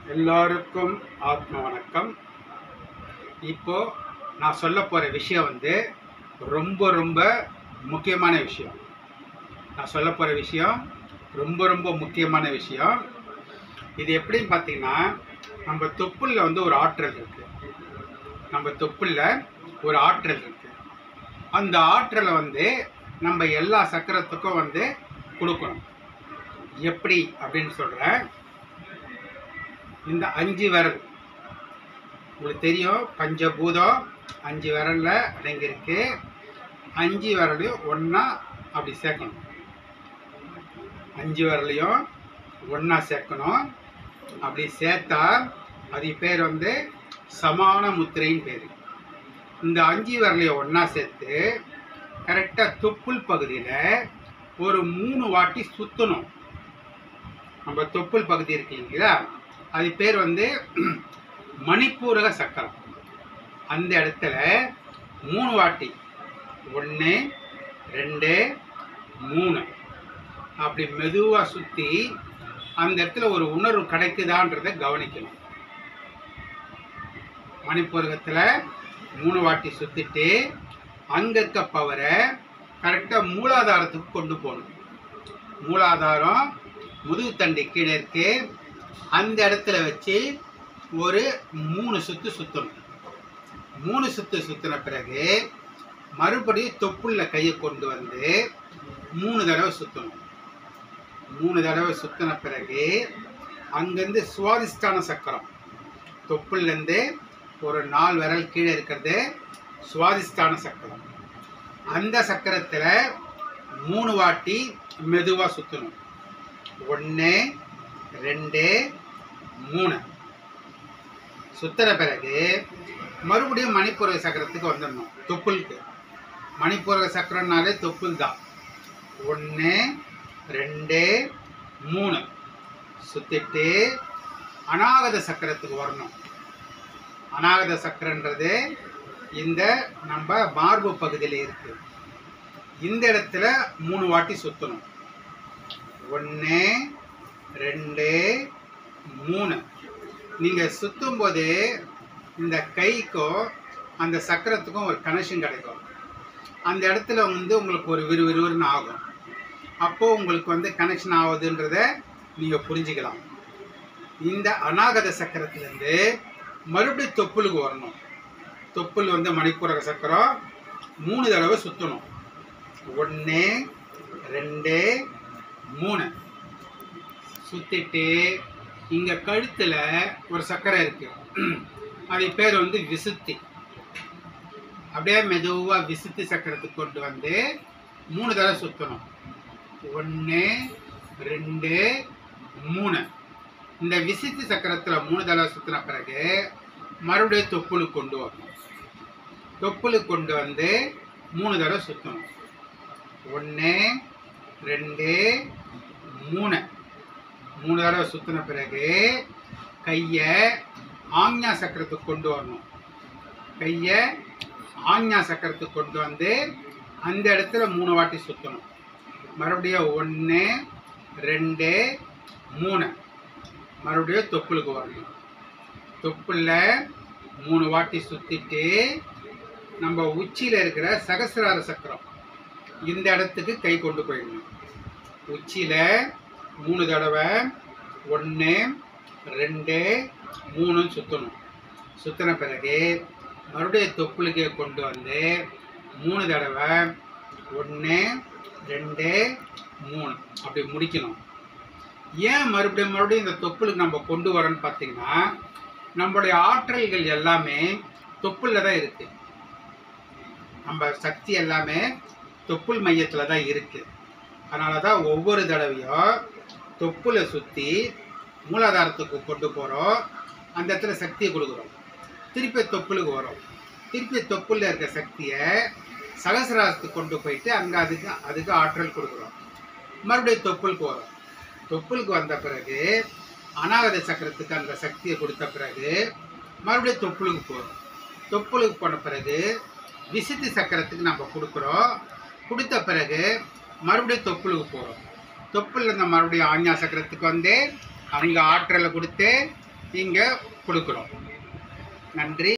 எல்லோருக்கும் ஆத்ம வணக்கம் இப்போ நான் சொல்ல போகிற விஷயம் வந்து ரொம்ப ரொம்ப முக்கியமான விஷயம் நான் சொல்ல போகிற விஷயம் ரொம்ப ரொம்ப முக்கியமான விஷயம் இது எப்படின்னு பார்த்தீங்கன்னா நம்ம தொப்புளில் வந்து ஒரு ஆற்றல் இருக்குது நம்ம தொப்புளில் ஒரு ஆற்றல் இருக்குது அந்த ஆற்றலை வந்து நம்ம எல்லா சக்கரத்துக்கும் வந்து கொடுக்கணும் எப்படி அப்படின்னு சொல்கிறேன் இந்த அஞ்சு விரல் உங்களுக்கு தெரியும் பஞ்சபூதம் அஞ்சு விரல்ல அடங்கியிருக்கு அஞ்சு விரலையும் ஒன்றா அப்படி சேர்க்கணும் அஞ்சு விரலையும் ஒன்றா சேர்க்கணும் அப்படி சேர்த்தா அது பேர் வந்து சமான முத்திரைன்னு பேர் இந்த அஞ்சு விரலையும் ஒன்றா சேர்த்து கரெக்டாக தொப்புள் பகுதியில் ஒரு மூணு வாட்டி சுற்றணும் நம்ம தொப்புள் பகுதி இருக்கு இல்லைங்களா அது பேர் வந்து மணிப்பூரக சக்கரம் அந்த இடத்துல மூணு வாட்டி ஒன்று ரெண்டு மூணு அப்படி மெதுவாக சுற்றி அந்த இடத்துல ஒரு உணர்வு கிடைக்குதான்றதை கவனிக்கணும் மணிப்பூரகத்தில் மூணு வாட்டி சுற்றிட்டு அங்கே இருக்க பவரை கரெக்டாக மூலாதாரத்துக்கு கொண்டு போகணும் மூலாதாரம் முதுகு தண்டு கீழே இருக்கு அந்த இடத்துல வச்சு ஒரு மூணு சுத்து சுற்றணும் மூணு சுத்து சுற்றின பிறகு மறுபடியும் தொப்புள்ள கையை கொண்டு வந்து மூணு தடவை சுற்றணும் மூணு தடவை சுற்றின பிறகு அங்கேருந்து சுவாதிஷ்டான சக்கரம் தொப்புள்லேருந்து ஒரு நாலு விரல் கீழே இருக்கிறது சுவாதிஷ்டான சக்கரம் அந்த சக்கரத்தில் மூணு வாட்டி மெதுவாக சுற்றணும் ஒன்று ரெண்டு மூணு சுத்தின பிறகு மறுபடியும் மணிப்பூரக சக்கரத்துக்கு வந்துடணும் தொப்புளுக்கு மணிப்பூரக சக்கரம்னாலே தொப்புள் தான் ஒன்று ரெண்டு மூணு சுற்றிட்டு அநாகத சக்கரத்துக்கு வரணும் அநாகத சக்கரன்றது இந்த நம்ம மார்பு பகுதியில் இருக்குது இந்த இடத்துல மூணு வாட்டி சுற்றணும் ஒன்று ரெண்டு மூணு நீங்கள் சுற்றும் போது இந்த கைக்கும் அந்த சக்கரத்துக்கும் ஒரு கனெக்ஷன் கிடைக்கும் அந்த இடத்துல வந்து உங்களுக்கு ஒரு விறுவிறுன்னு ஆகும் அப்போது உங்களுக்கு வந்து கனெக்ஷன் ஆகுதுன்றத நீங்கள் புரிஞ்சுக்கலாம் இந்த அநாகத சக்கரத்துலேருந்து மறுபடியும் தொப்புளுக்கு வரணும் தொப்புள் வந்து மணிப்பூரக சக்கரம் மூணு தடவை சுற்றணும் ஒன்று ரெண்டு மூணு சுற்றிட்டு இங்கே கழுத்தில் ஒரு சக்கரை இருக்குது அது பேர் வந்து விசுத்தி அப்படியே மெதுவாக விசுத்தி சக்கரத்துக்கு கொண்டு வந்து மூணு தடவை சுற்றணும் ஒன்று ரெண்டு மூணு இந்த விசித்தி சக்கரத்தில் மூணு தடவை சுற்றின பிறகு மறுபடியும் தொப்புளுக்கு கொண்டு வரணும் தொப்புளுக்கு கொண்டு வந்து மூணு தடவை சுற்றணும் ஒன்று ரெண்டு மூணு மூணு தடவை சுற்றின பிறகு கையை ஆஞ்ஞா சக்கரத்துக்கு கொண்டு வரணும் கையை ஆஞ்ஞா சக்கரத்துக்கு கொண்டு வந்து அந்த இடத்துல மூணு வாட்டி சுற்றணும் மறுபடியும் ஒன்று ரெண்டு மூணு மறுபடியும் தொப்புளுக்கு வரணும் தொப்புளில் மூணு வாட்டி சுற்றிட்டு நம்ம உச்சியில் இருக்கிற சகசிரார சக்கரம் இந்த இடத்துக்கு கை கொண்டு போயிடணும் உச்சியில் மூணு தடவை ஒன்று ரெண்டு மூணுன்னு சுற்றணும் சுற்றின பிறகு மறுபடியும் தொப்புளுக்கு கொண்டு வந்து மூணு தடவை ஒன்று ரெண்டு மூணு அப்படி முடிக்கணும் ஏன் மறுபடியும் மறுபடியும் இந்த தொப்புளுக்கு நம்ம கொண்டு வரோன்னு பார்த்தீங்கன்னா நம்மளுடைய ஆற்றல்கள் எல்லாமே தொப்புளில் தான் இருக்குது நம்ம சக்தி எல்லாமே தொப்புள் மையத்தில் தான் இருக்குது அதனால தான் ஒவ்வொரு தடவையும் தொப்புளை சுற்றி மூலாதாரத்துக்கு கொண்டு போகிறோம் அந்த இடத்துல சக்தியை கொடுக்குறோம் திருப்பி தொப்புளுக்கு வரும் திருப்பி தொப்புளில் இருக்க சக்தியை சகசிராசத்துக்கு கொண்டு போயிட்டு அங்கே அதுக்கு அதுக்கு ஆற்றல் கொடுக்குறோம் மறுபடியும் தொப்புளுக்கு வரும் தொப்புளுக்கு வந்த பிறகு அநாகத சக்கரத்துக்கு அந்த சக்தியை கொடுத்த பிறகு மறுபடியும் தொப்புளுக்கு போகிறோம் தொப்புளுக்கு போன பிறகு விசித்தி சக்கரத்துக்கு நம்ம கொடுக்குறோம் கொடுத்த பிறகு மறுபடியும் தொப்புளுக்கு போகிறோம் தொப்புல இருந்து மறுபடியும் ஆஞ்ஞா சக்கரத்துக்கு வந்து அங்கே ஆற்றலை கொடுத்து இங்கே கொடுக்குறோம் நன்றி